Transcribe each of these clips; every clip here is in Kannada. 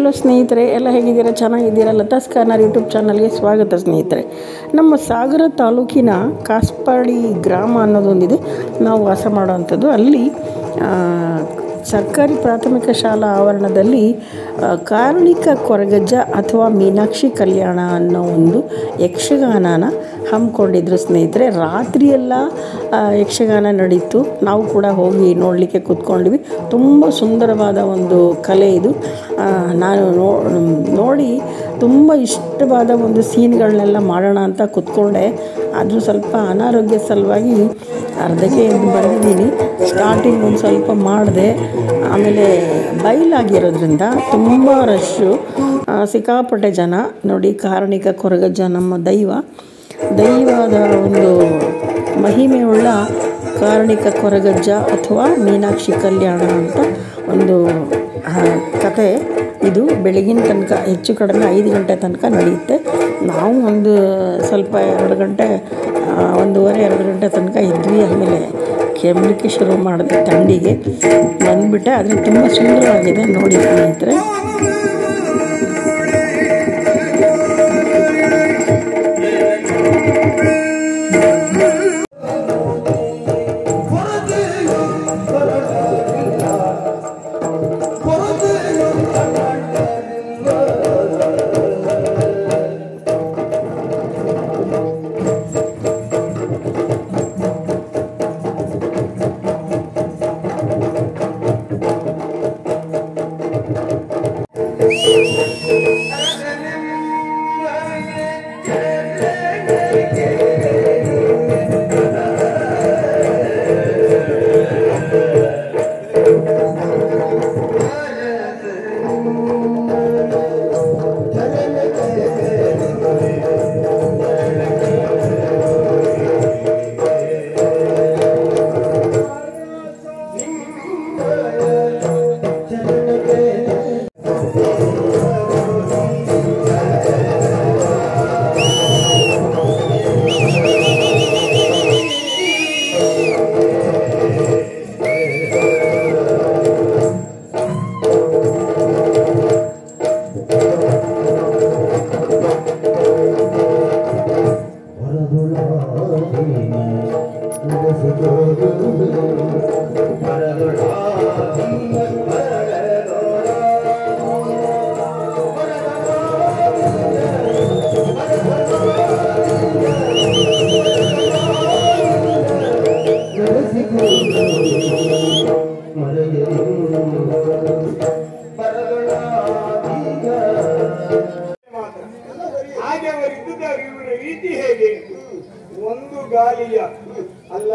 ಹಲೋ ಸ್ನೇಹಿತರೆ ಎಲ್ಲ ಹೇಗಿದ್ದೀರಾ ಚೆನ್ನಾಗಿದ್ದೀರಾ ಲತಾಸ್ ಕಾರ್ನರ್ ಯೂಟ್ಯೂಬ್ ಚಾನಲ್ಗೆ ಸ್ವಾಗತ ಸ್ನೇಹಿತರೆ ನಮ್ಮ ಸಾಗರ ತಾಲೂಕಿನ ಕಾಸ್ಪಾಡಿ ಗ್ರಾಮ ಅನ್ನೋದೊಂದಿದೆ ನಾವು ವಾಸ ಮಾಡೋವಂಥದ್ದು ಅಲ್ಲಿ ಆ, ಸರ್ಕಾರಿ ಪ್ರಾಥಮಿಕ ಶಾಲಾ ಆವರಣದಲ್ಲಿ ಆ, ಕಾರುಣಿಕ ಕೊರಗಜ್ಜ ಅಥವಾ ಮೀನಾಕ್ಷಿ ಕಲ್ಯಾಣ ಅನ್ನೋ ಒಂದು ಯಕ್ಷಗಾನನ ಹಮ್ಮಿಕೊಂಡಿದ್ರು ಸ್ನೇಹಿತರೆ ರಾತ್ರಿಯೆಲ್ಲ ಆ, ಯಕ್ಷಗಾನ ನಡೀತು ನಾವು ಕೂಡ ಹೋಗಿ ನೋಡಲಿಕ್ಕೆ ಕೂತ್ಕೊಂಡ್ವಿ ತುಂಬ ಸುಂದರವಾದ ಒಂದು ಕಲೆ ಇದು ಆ, ನಾನು ನೋ ನೋಡಿ ತುಂಬ ಇಷ್ಟವಾದ ಒಂದು ಸೀನ್ಗಳನ್ನೆಲ್ಲ ಮಾಡೋಣ ಅಂತ ಕೂತ್ಕೊಂಡೆ ಆದರೂ ಸ್ವಲ್ಪ ಅನಾರೋಗ್ಯ ಸಲುವಾಗಿ ಅರ್ಧಕ್ಕೆ ಎದ್ದು ಬಂದಿದ್ದೀನಿ ಸ್ಟಾರ್ಟಿಂಗ್ ಒಂದು ಸ್ವಲ್ಪ ಮಾಡಿದೆ ಆಮೇಲೆ ಬಯಲಾಗಿರೋದ್ರಿಂದ ತುಂಬ ರಶ್ಶು ಆ, ಸಿಕ್ಕಾಪಟ್ಟೆ ಜನ ನೋಡಿ ಕಾರಣಿಕ ಕೊರಗಜ್ಜ ನಮ್ಮ ದೈವ ದೈವದ ಒಂದು ಮಹಿಮೆಯುಳ್ಳ ಕಾರಣಿಕ ಕೊರಗಜ್ಜ ಅಥವಾ ಮೀನಾಕ್ಷಿ ಕಲ್ಯಾಣ ಅಂತ ಒಂದು ಆ, ಕತೆ ಇದು ಬೆಳಗಿನ ತನಕ ಹೆಚ್ಚು ಕಡಿಮೆ ಐದು ಗಂಟೆ ತನಕ ನಡೆಯುತ್ತೆ ನಾವು ಒಂದು ಸ್ವಲ್ಪ ಎರಡು ಗಂಟೆ ಆ, ಒಂದೂವರೆ ಎರಡು ಗಂಟೆ ತನಕ ಇದ್ವಿ ಆಮೇಲೆ ಕೆಮ್ಮಲಿಕ್ಕೆ ಶುರು ಮಾಡಿದೆ ಥಂಡಿಗೆ ಬಂದುಬಿಟ್ಟೆ ಆದರೆ ತುಂಬ ಸುಂದರವಾಗಿದೆ ನೋಡಿ ಸ್ನೇಹಿತರೆ ಹಾಗೆ ಅವರಿದ್ದುದವರು ಇವರ ರೀತಿ ಹೇಗೆ ಒಂದು ಗಾಲಿಯ ಅಲ್ಲ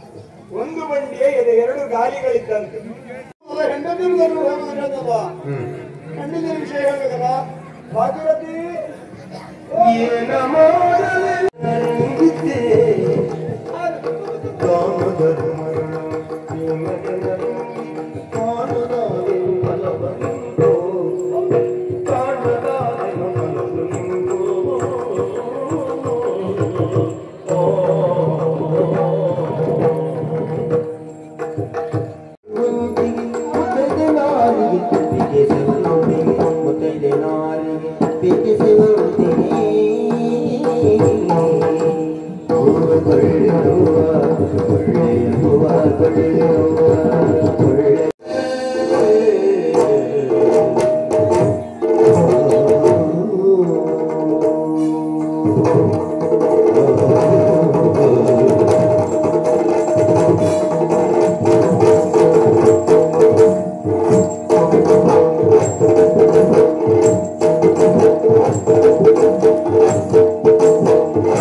ಒಂದು ಬಂಡಿಯ ಎದೆ ಎರಡು ಗಾಲಿಗಳಿದ್ದಂತೆ ಅವರ ಹೆಂಡತಿರುವುದನ್ನು ಹೇಳುವುದಿಲ್ಲದಲ್ಲ ಹೆಣ್ಣಿನ ವಿಷಯ ಹೇಳಬೇಕಲ್ಲ ಭಾಗವತಿ ಏನ ಮಾಡಲಿದ್ದೆ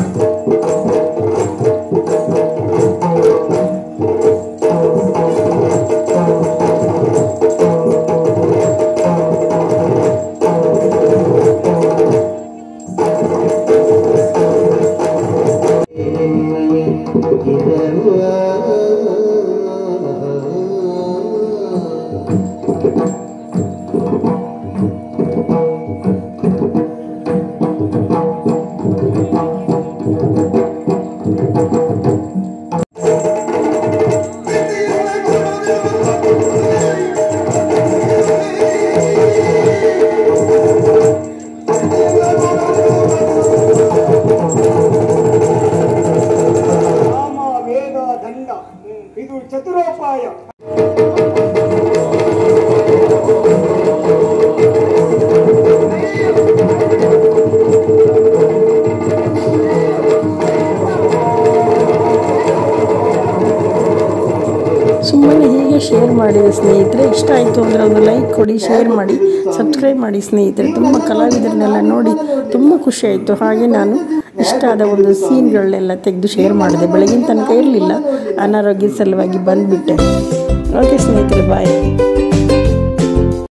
ಿ ಅಪಾಯ ಸುಮ್ಮನೆ ಹೀಗೆ ಶೇರ್ ಮಾಡಿದೆ ಸ್ನೇಹಿತರೆ ಇಷ್ಟ ಆಯಿತು ಅಂದರೆ ಒಂದು ಲೈಕ್ ಕೊಡಿ ಶೇರ್ ಮಾಡಿ ಸಬ್ಸ್ಕ್ರೈಬ್ ಮಾಡಿ ಸ್ನೇಹಿತರೆ ತುಂಬ ಕಲಾವಿದರನ್ನೆಲ್ಲ ನೋಡಿ ತುಂಬ ಖುಷಿ ಆಯಿತು ಹಾಗೆ ನಾನು ಇಷ್ಟ ಆದ ಒಂದು ಸೀನ್ಗಳನ್ನೆಲ್ಲ ತೆಗೆದು ಶೇರ್ ಮಾಡಿದೆ ಬೆಳಗಿನ ತನಕ ಇರಲಿಲ್ಲ ಅನಾರೋಗ್ಯದ ಸಲುವಾಗಿ ಬಂದುಬಿಟ್ಟೆ ಓಕೆ ಸ್ನೇಹಿತರೆ ಬಾಯ್